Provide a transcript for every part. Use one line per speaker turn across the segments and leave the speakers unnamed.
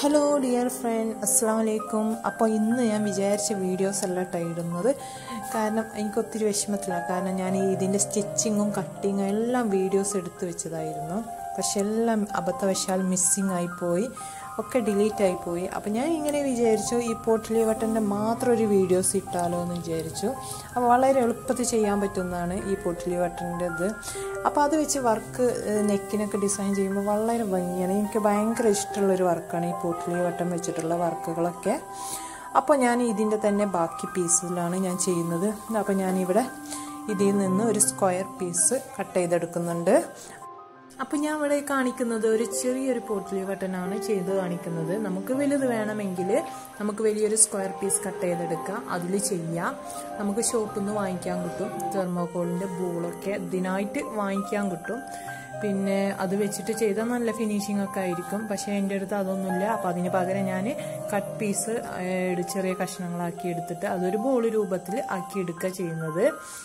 hello dear friend അസ്സാം വലൈക്കും അപ്പോൾ ഇന്ന് ഞാൻ വിചാരിച്ച വീഡിയോസ് അല്ല കേട്ടോ ഇടുന്നത് കാരണം എനിക്ക് ഒത്തിരി വിഷമത്തിലാണ് കാരണം ഞാൻ ഈ ഇതിൻ്റെ സ്റ്റിച്ചിങ്ങും കട്ടിങ്ങും എല്ലാം വീഡിയോസ് എടുത്തു വെച്ചതായിരുന്നു പക്ഷെ എല്ലാം അബദ്ധവശാൽ മിസ്സിങ് ആയിപ്പോയി ഒക്കെ ഡിലീറ്റ് ആയിപ്പോയി അപ്പോൾ ഞാൻ ഇങ്ങനെ വിചാരിച്ചു ഈ പോട്ടിലി വട്ടൻ്റെ മാത്രം ഒരു വീഡിയോസ് ഇട്ടാലോ എന്ന് വിചാരിച്ചു അപ്പോൾ വളരെ എളുപ്പത്തിൽ ചെയ്യാൻ പറ്റുന്നതാണ് ഈ പോട്ടിലി വട്ടൻ്റെ ഇത് അപ്പോൾ അത് വെച്ച് വർക്ക് നെക്കിനൊക്കെ ഡിസൈൻ ചെയ്യുമ്പോൾ വളരെ ഭംഗിയാണ് എനിക്ക് ഭയങ്കര ഇഷ്ടമുള്ളൊരു വർക്കാണ് ഈ പോട്ടിലി വട്ടം വെച്ചിട്ടുള്ള വർക്കുകളൊക്കെ അപ്പോൾ ഞാൻ ഇതിൻ്റെ തന്നെ ബാക്കി പീസിലാണ് ഞാൻ ചെയ്യുന്നത് അപ്പോൾ ഞാനിവിടെ ഇതിൽ നിന്ന് ഒരു സ്ക്വയർ പീസ് കട്ട് ചെയ്തെടുക്കുന്നുണ്ട് അപ്പോൾ ഞാൻ ഇവിടെ കാണിക്കുന്നത് ഒരു ചെറിയൊരു പോട്ടിലി ബട്ടനാണ് ചെയ്ത് കാണിക്കുന്നത് നമുക്ക് വലുത് വേണമെങ്കിൽ നമുക്ക് വലിയൊരു സ്ക്വയർ പീസ് കട്ട് ചെയ്തെടുക്കാം അതിൽ ചെയ്യാം നമുക്ക് ഷോപ്പിൽ നിന്ന് വാങ്ങിക്കാൻ കിട്ടും തെർമോകോളിൻ്റെ ബോളൊക്കെ ഇതിനായിട്ട് വാങ്ങിക്കാൻ കിട്ടും പിന്നെ അത് വെച്ചിട്ട് ചെയ്താൽ നല്ല ഫിനിഷിംഗ് ഒക്കെ ആയിരിക്കും പക്ഷേ എൻ്റെ അടുത്ത് അതൊന്നുമില്ല അപ്പോൾ അതിന് പകരം ഞാൻ കട്ട് പീസ് ചെറിയ കഷ്ണങ്ങളാക്കി എടുത്തിട്ട് അതൊരു ബോൾ രൂപത്തിൽ ആക്കി എടുക്കുക ചെയ്യുന്നത്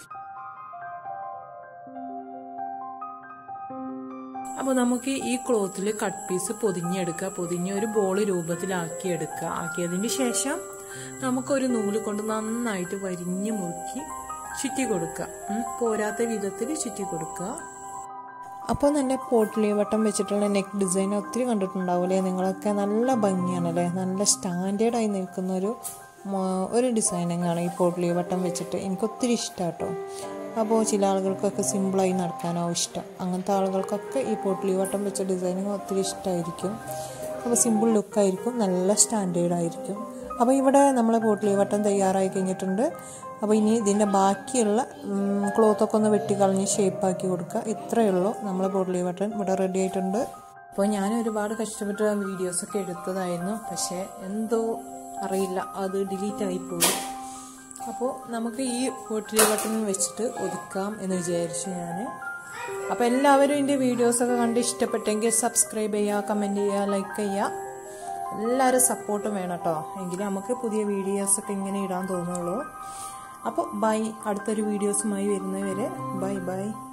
അപ്പോൾ നമുക്ക് ഈ ക്ലോത്തിൽ കട്ട് പീസ് പൊതിഞ്ഞെടുക്കുക പൊതിഞ്ഞ് ഒരു ബോൾ രൂപത്തിലാക്കി എടുക്കുക ആക്കിയതിന് ശേഷം നമുക്കൊരു നൂല് കൊണ്ട് നന്നായിട്ട് വരിഞ്ഞ് മുറുക്കി ചുറ്റി കൊടുക്കുക പോരാത്ത വിധത്തിൽ ചുറ്റി കൊടുക്കുക അപ്പോൾ നല്ല പോട്ടിലി വട്ടം വെച്ചിട്ടുള്ള നെക്ക് ഡിസൈൻ ഒത്തിരി കണ്ടിട്ടുണ്ടാവില്ലേ നിങ്ങളൊക്കെ നല്ല ഭംഗിയാണല്ലേ നല്ല സ്റ്റാൻഡേർഡായി നിൽക്കുന്ന ഒരു ഒരു ഡിസൈനിങ് ആണ് ഈ പോട്ടിലി വട്ടം വെച്ചിട്ട് എനിക്ക് ഒത്തിരി ഇഷ്ടമാണ് കേട്ടോ അപ്പോൾ ചില ആളുകൾക്കൊക്കെ സിമ്പിളായി നടക്കാനാവും ഇഷ്ടം അങ്ങനത്തെ ആളുകൾക്കൊക്കെ ഈ പോട്ടിലി വട്ടം വെച്ച ഡിസൈനിങ് ഒത്തിരി ഇഷ്ടമായിരിക്കും അപ്പോൾ സിമ്പിൾ ലുക്കായിരിക്കും നല്ല സ്റ്റാൻഡേർഡ് ആയിരിക്കും അപ്പോൾ ഇവിടെ നമ്മളെ പോട്ടിലി വട്ടം തയ്യാറായി കഴിഞ്ഞിട്ടുണ്ട് അപ്പോൾ ഇനി ഇതിൻ്റെ ബാക്കിയുള്ള ക്ലോത്തൊക്കെ ഒന്ന് വെട്ടിക്കളഞ്ഞ് ഷേപ്പാക്കി കൊടുക്കുക ഇത്രയേ ഉള്ളൂ നമ്മളെ പോട്ടിലി വട്ടൻ ഇവിടെ റെഡി ആയിട്ടുണ്ട് അപ്പോൾ ഞാൻ ഒരുപാട് കഷ്ടപ്പെട്ട വീഡിയോസൊക്കെ എടുത്തതായിരുന്നു പക്ഷേ എന്തോ അറിയില്ല അത് ഡിലീറ്റ് ആയിപ്പോയി അപ്പോൾ നമുക്ക് ഈ പോട്ടിലി ബട്ടൺ വെച്ചിട്ട് ഒതുക്കാം എന്ന് വിചാരിച്ചു ഞാൻ അപ്പോൾ എല്ലാവരും എൻ്റെ വീഡിയോസൊക്കെ കണ്ട് ഇഷ്ടപ്പെട്ടെങ്കിൽ സബ്സ്ക്രൈബ് ചെയ്യുക കമൻറ്റ് ചെയ്യുക ലൈക്ക് ചെയ്യുക എല്ലാവരും സപ്പോർട്ടും വേണം കേട്ടോ എങ്കിൽ നമുക്ക് പുതിയ വീഡിയോസൊക്കെ ഇങ്ങനെ ഇടാൻ തോന്നുള്ളൂ അപ്പോൾ ബൈ അടുത്തൊരു വീഡിയോസുമായി വരുന്നവരെ ബൈ ബൈ